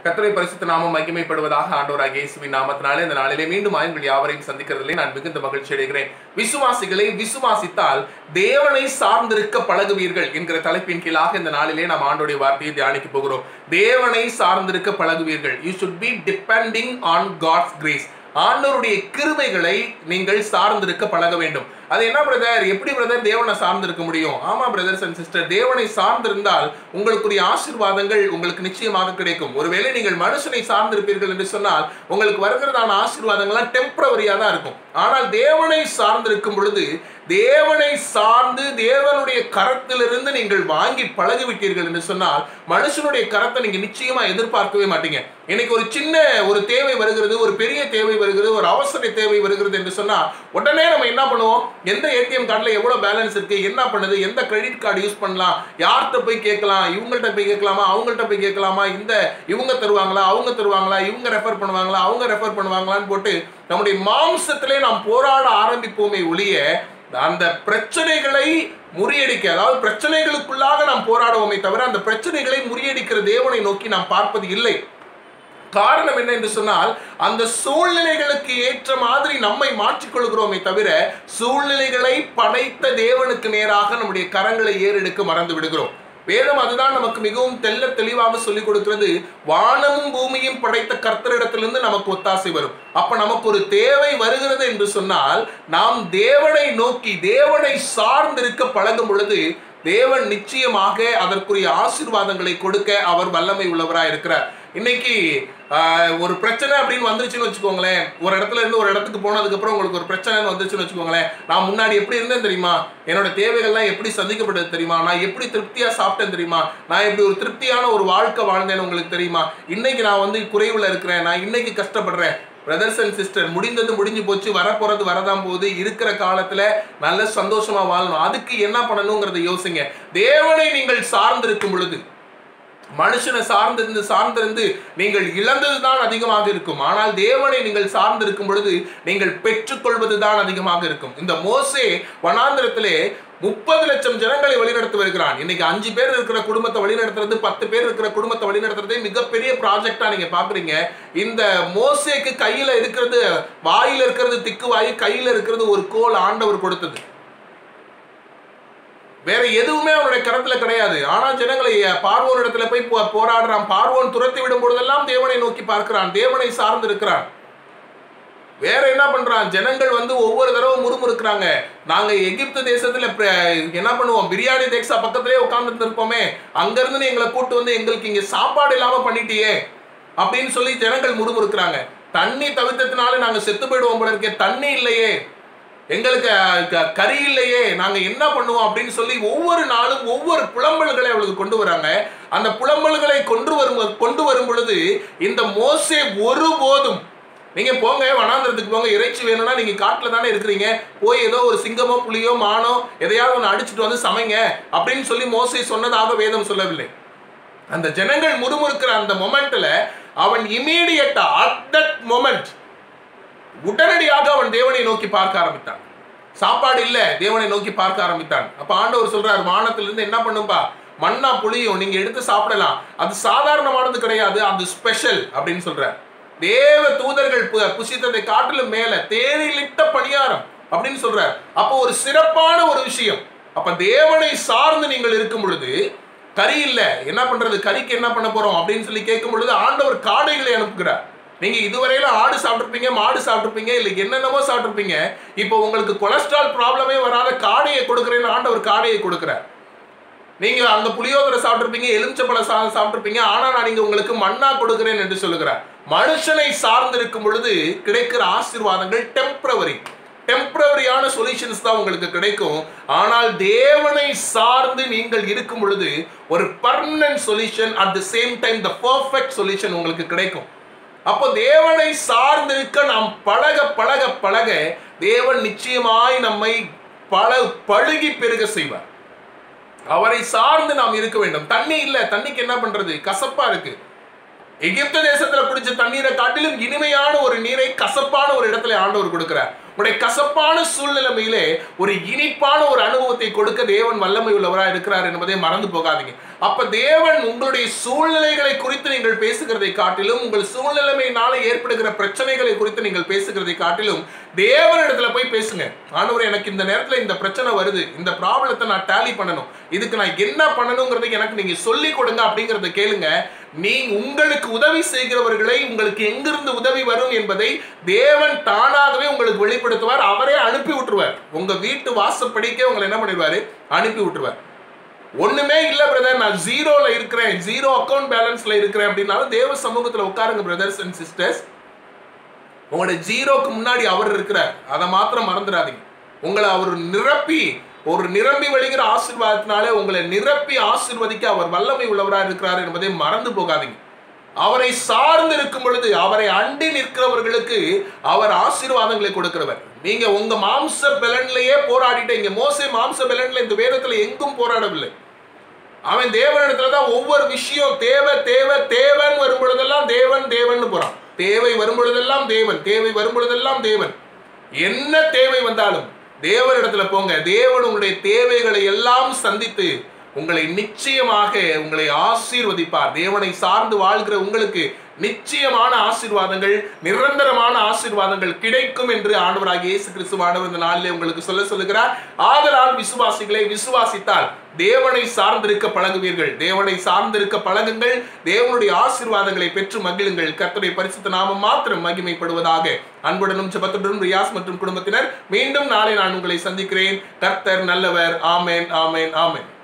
கர்த்தரை பரிசுத்த நாமம் மகிமைப்படுவதாக ஆண்டவராக இயேசுவின் நாமத்தினாலே இந்த நாளிலே மீண்டும் உங்கள் யாவரையும் சந்திக்கிறதிலே நான் மிகுந்த மகிழ்ச்சி அடைகிறேன் விசுவாசிகளை விசுவாசித்தால் தேவனை சார்ந்திருக்க பழகுவீர்கள் என்கிற தலைப்பின் கீழாக இந்த நாளிலே நாம் ஆண்டோடைய வார்த்தையை தியானிக்க போகிறோம் தேவனை சார்ந்திருக்க பழகுவீர்கள் you should be depending on God's grace ஆண்டவருடைய கிருபைகளை நீங்கள் சார்ந்திருக்க பழக வேண்டும் அது என்ன பிரதர் எப்படி பிரதர் தேவனை சார்ந்திருக்க முடியும் ஆமா பிரதர்ஸ் அண்ட் சிஸ்டர் தேவனை சார்ந்திருந்தால் உங்களுக்குரிய ஆசீர்வாதங்கள் உங்களுக்கு நிச்சயமாக கிடைக்கும் ஒருவேளை நீங்கள் மனுஷனை சார்ந்திருப்பீர்கள் என்று சொன்னால் உங்களுக்கு வருகிறதான ஆசீர்வாதங்கள்லாம் டெம்பரவரியா தான் இருக்கும் ஆனால் தேவனை சார்ந்திருக்கும் பொழுது தேவனை சார்ந்து தேவனுடைய கரத்திலிருந்து நீங்கள் வாங்கி பழகிவிட்டீர்கள் என்று சொன்னால் மனுஷனுடைய கரத்தை நீங்க நிச்சயமா எதிர்பார்க்கவே மாட்டீங்க இன்னைக்கு ஒரு சின்ன ஒரு தேவை வருகிறது ஒரு பெரிய தேவை வருகிறது ஒரு அவசர தேவை வருகிறது என்று சொன்னா உடனே நம்ம என்ன பண்ணுவோம் எந்த ஏடிஎம் கார்டுல எவ்வளவு பேலன்ஸ் இருக்கு என்ன பண்ணுது எந்த கிரெடிட் கார்டு யூஸ் பண்ணலாம் யார்கிட்ட போய் கேட்கலாம் இவங்கள்ட்ட போய் கேட்கலாமா அவங்கள்ட்ட போய் கேட்கலாமா இந்த இவங்க தருவாங்களா அவங்க தருவாங்களா இவங்க ரெஃபர் பண்ணுவாங்களா அவங்க ரெஃபர் பண்ணுவாங்களான்னு போட்டு நம்முடைய மாம்சத்திலே நாம் போராட ஆரம்பிப்போமே ஒழிய அந்த பிரச்சனைகளை முறியடிக்க அதாவது பிரச்சனைகளுக்குள்ளாக நாம் போராடுவோமே தவிர அந்த பிரச்சனைகளை முறியடிக்கிற தேவனை நோக்கி நாம் பார்ப்பது இல்லை காரணம் என்ன என்று சொன்னால் அந்த சூழ்நிலைகளுக்கு ஏற்ற மாதிரி நம்மை மாற்றிக்கொள்கிறோமே தவிர சூழ்நிலைகளை படைத்த தேவனுக்கு நேராக நம்முடைய கரங்களை ஏறெடுக்க மறந்து விடுகிறோம் வேதம் அதுதான் நமக்கு மிகவும் தெல்ல தெளிவாக சொல்லிக் கொடுக்கிறது வானமும் பூமியும் படைத்த கர்த்தரிடத்திலிருந்து நமக்கு ஒத்தாசை வரும் அப்ப நமக்கு ஒரு தேவை வருகிறது என்று சொன்னால் நாம் தேவனை நோக்கி தேவனை சார்ந்திருக்க பழகும் பொழுது தேவன் நிச்சயமாக அதற்குரிய ஆசீர்வாதங்களை கொடுக்க அவர் வல்லமை உள்ளவராக இருக்கிறார் இன்னைக்கு ஆஹ், ஒரு பிரச்சனை அப்படின்னு வந்துருச்சுன்னு வச்சுக்கோங்களேன் ஒரு இடத்துல இருந்து ஒரு இடத்துக்கு போனதுக்கு அப்புறம் உங்களுக்கு ஒரு பிரச்சனை வந்துருச்சுன்னு வச்சுக்கோங்களேன் நான் முன்னாடி எப்படி இருந்தேன் தெரியுமா என்னோட தேவைகள்லாம் எப்படி சந்திக்கப்பட்டது தெரியுமா நான் எப்படி திருப்தியா சாப்பிட்டேன் தெரியுமா நான் எப்படி ஒரு திருப்தியான ஒரு வாழ்க்கை வாழ்ந்தேன்னு உங்களுக்கு தெரியுமா இன்னைக்கு நான் வந்து குறைவுல இருக்கிறேன் நான் இன்னைக்கு கஷ்டப்படுறேன் பிரதர்ஸ் அண்ட் சிஸ்டர் முடிந்தது முடிஞ்சு போச்சு வரப்போறது வரதான் போகுது இருக்கிற காலத்துல நல்ல சந்தோஷமா வாழணும் அதுக்கு என்ன பண்ணணுங்கிறத யோசிங்க தேவனை நீங்கள் சார்ந்திருக்கும் பொழுது மனுஷனை சார்ந்திருந்து சார்ந்திருந்து நீங்கள் இழந்ததுதான் அதிகமாக இருக்கும் ஆனால் தேவனை நீங்கள் சார்ந்திருக்கும் பொழுது நீங்கள் பெற்றுக்கொள்வது தான் அதிகமாக இருக்கும் இந்த மோசே வனாந்திரத்திலே முப்பது லட்சம் ஜனங்களை வழிநடத்தி வருகிறான் இன்னைக்கு அஞ்சு பேர் இருக்கிற குடும்பத்தை வழிநடத்துறது பத்து பேர் இருக்கிற குடும்பத்தை வழிநடத்துறதே மிகப்பெரிய ப்ராஜெக்டா நீங்க பாக்குறீங்க இந்த மோசேக்கு கையில இருக்கிறது வாயில இருக்கிறது திக்கு வாய் கையில இருக்கிறது ஒரு கோல் ஆண்டவர் கொடுத்தது வேற எதுவுமே அவனுடைய கரத்துல கிடையாது ஆனா ஜனங்களை பார்வோன் இடத்துல போய் போ- போராடுறான் பார்வோன் துரத்தி விடும் பொழுதெல்லாம் தேவனை நோக்கி பார்க்கிறான் தேவனை சார்ந்து இருக்கிறான் வேற என்ன பண்றான் ஜனங்கள் வந்து ஒவ்வொரு தடவை முறுமுறுக்கிறாங்க நாங்க எகிப்து தேசத்துல பிர- என்ன பண்ணுவோம் பிரியாணி தேக்ஸா பக்கத்திலே உட்கார்ந்துட்டு இருப்போமே அங்க இருந்து நீ எங்களை கூட்டு வந்து எங்களுக்கு இங்க சாப்பாடு இல்லாம பண்ணிட்டியே அப்படின்னு சொல்லி ஜனங்கள் முறுமுறுக்கிறாங்க தண்ணி தவிர்த்ததுனால நாங்க செத்து போயிடுவோம் போல இருக்கே தண்ணி இல்லையே எங்களுக்கு அஹ், க- கறி இல்லையே நாங்க என்ன பண்ணுவோம் அப்படின்னு சொல்லி ஒவ்வொரு நாளும் ஒவ்வொரு புலம்பல்களை அவளுக்கு கொண்டு வராங்க அந்த புலம்பல்களை கொண்டு வரும் கொண்டு வரும் பொழுது இந்த மோசே ஒருபோதும் நீங்க போங்க வனாந்திரத்துக்கு போங்க இறைச்சி வேணும்னா நீங்க காட்டுல தானே இருக்கிறீங்க போய் ஏதோ ஒரு சிங்கமோ புலியோ மானோ எதையாவது ஒன்று அடிச்சுட்டு வந்து சமைங்க அப்படின்னு சொல்லி மோசே சொன்னதாக வேதம் சொல்லவில்லை அந்த ஜனங்கள் முறுமுறுக்கிற அந்த மொமெண்ட்ல அவன் இமீடியட்டா அட் தட் மொமெண்ட் உடனடியாக அவன் தேவனை நோக்கி பார்க்க ஆரம்பித்தான் சாப்பாடு இல்ல தேவனை நோக்கி பார்க்க ஆரம்பித்தான் அப்ப ஆண்டவர் சொல்றாரு வானத்திலிருந்து என்ன பண்ணும்பா மண்ணா புளியும் நீங்க எடுத்து சாப்பிடலாம் அது சாதாரணமானது கிடையாது அது ஸ்பெஷல் அப்படின்னு சொல்றார் தேவ தூதர்கள் பு- புசித்ததை காட்டிலும் மேல தேனிலிட்ட பணியாரம் அப்படின்னு சொல்றார் அப்போ ஒரு சிறப்பான ஒரு விஷயம் அப்ப தேவனை சார்ந்து நீங்கள் இருக்கும் பொழுது கறி இல்ல என்ன பண்றது கறிக்கு என்ன பண்ண போறோம் அப்படின்னு சொல்லி கேட்கும் பொழுது ஆண்டவர் காடைகளை அனுப்புகிறார் நீங்க இதுவரையில ஆடு சாப்பிட்டிருப்பீங்க மாடு சாப்பிட்டிருப்பீங்க இல்ல என்னென்னமோ சாப்பிட்டிருப்பீங்க இப்போ உங்களுக்கு கொலஸ்ட்ரால் ப்ராப்ளமே வராத காடையை கொடுக்குறேன்னு ஆண்டவர் காடையை கொடுக்குறார் நீங்க அந்த புளியோதரை சாப்பிட்டிருப்பீங்க எலுமிச்சப்பழ சாதம் சாப்பிட்டிருப்பீங்க ஆனா நான் நீங்க உங்களுக்கு மண்ணா கொடுக்கிறேன் என்று சொல்லுகிறார் மனுஷனை சார்ந்திருக்கும் பொழுது கிடைக்கிற ஆசீர்வாதங்கள் டெம்பரவரி டெம்பரவரியான சொல்யூஷன்ஸ் தான் உங்களுக்கு கிடைக்கும் ஆனால் தேவனை சார்ந்து நீங்கள் இருக்கும் பொழுது ஒரு permanent solution at the same time the perfect solution உங்களுக்கு கிடைக்கும் அப்போ தேவனை சார்ந்திருக்க நாம் பழக பழக பழக தேவன் நிச்சயமாய் நம்மை பல பழுகி பெருக செய்வார் அவரை சார்ந்து நாம் இருக்க வேண்டும் தண்ணி இல்ல தண்ணிக்கு என்ன பண்றது கசப்பா இருக்கு எகிப்து தேசத்துல குடிச்ச தண்ணீரை காட்டிலும் இனிமையான ஒரு நீரை கசப்பான ஒரு இடத்துல ஆண்டவர் கொடுக்கிறார் உடைய கசப்பான சூழ்நிலைமையிலே ஒரு இனிப்பான ஒரு அனுபவத்தை கொடுக்க தேவன் வல்லமை உள்ளவராக இருக்கிறார் என்பதை மறந்து போகாதீங்க அப்ப தேவன் உங்களுடைய சூழ்நிலைகளை குறித்து நீங்கள் பேசுகிறதை காட்டிலும் உங்கள் சூழ்நிலைமையினால ஏற்படுகிற பிரச்சனைகளை குறித்து நீங்கள் பேசுகிறதை காட்டிலும் தேவனிடத்துல போய் பேசுங்க ஆண்டவரே எனக்கு இந்த நேரத்துல இந்த பிரச்சனை வருது இந்த ப்ராப்ளத்தை நான் டேலி பண்ணணும் இதுக்கு நான் என்ன பண்ணணுங்கிறதை எனக்கு நீங்க சொல்லி கொடுங்க அப்படிங்கறத கேளுங்க நீ உங்களுக்கு உதவி செய்கிறவர்களை உங்களுக்கு எங்கிருந்து உதவி வரும் என்பதை தேவன் தானாகவே உங்களுக்கு வெளிப்படுத்துவார் அவரே அனுப்பி விட்டுருவார் உங்க வீட்டு வாசப்படிக்கே உங்களை என்ன பண்ணிடுவாரு அனுப்பி விட்டுருவார் ஒண்ணுமே இல்ல பிரதர் நான் ஜீரோல இருக்கிறேன் ஜீரோ அக்கவுண்ட் பேலன்ஸ்ல இருக்கிறேன் அப்படின்னாலும் தேவ சமூகத்துல உட்காருங்க பிரதர்ஸ் அண்ட் சிஸ்டர்ஸ் உங்களுடைய ஜீரோக்கு முன்னாடி அவர் இருக்கிறார் அதை மாத்திரம் மறந்துடாதீங்க உங்களை அவர் நிரப்பி ஒரு நிரம்பி வழிகிற ஆசீர்வாதத்தினாலே உங்களை நிரப்பி ஆசீர்வதிக்க அவர் வல்லமை உள்ளவராக இருக்கிறார் என்பதை மறந்து போகாதீங்க அவரை சார்ந்து இருக்கும் பொழுது அவரை அண்டி நிற்கிறவர்களுக்கு அவர் ஆசீர்வாதங்களை கொடுக்கிறவர் நீங்க உங்க மாம்ச பலன்லயே போராடிட்டீங்க மோசே மாம்ச பலன்ல இந்த வேதத்துல எங்கும் போராடவில்லை அவன் தேவனிடத்துல தான் ஒவ்வொரு விஷயம் தேவை தேவை தேவன் வரும் பொழுதெல்லாம் தேவன் தேவன் போறான் தேவை வரும் பொழுதெல்லாம் தேவன் தேவை வரும் பொழுதெல்லாம் தேவன் என்ன தேவை வந்தாலும் தேவனிடத்துல போங்க தேவன் உங்களுடைய தேவைகளை எல்லாம் சந்தித்து உங்களை நிச்சயமாக உங்களை ஆசீர்வதிப்பார் தேவனை சார்ந்து வாழ்கிற உங்களுக்கு நிச்சயமான ஆசீர்வாதங்கள் நிரந்தரமான ஆசீர்வாதங்கள் கிடைக்கும் என்று ஆண்டவராகிய இயேசு கிறிஸ்துவானவர் இந்த நாளிலே உங்களுக்கு சொல்ல சொல்லுகிறார் ஆதலால் விசுவாசிகளை விசுவாசித்தால் தேவனை சார்ந்திருக்க பழகுவீர்கள் தேவனை சார்ந்திருக்க பழகுங்கள் தேவனுடைய ஆசீர்வாதங்களை பெற்று மகிழுங்கள் கர்த்தருடைய பரிசுத்த நாமம் மாத்திரம் மகிமைப்படுவதாக அன்புடனும் ஜெபத்துடனும் ரியாஸ் மற்றும் குடும்பத்தினர் மீண்டும் நாளை நான் உங்களை சந்திக்கிறேன் கர்த்தர் நல்லவர் ஆமேன் ஆமேன் ஆமேன்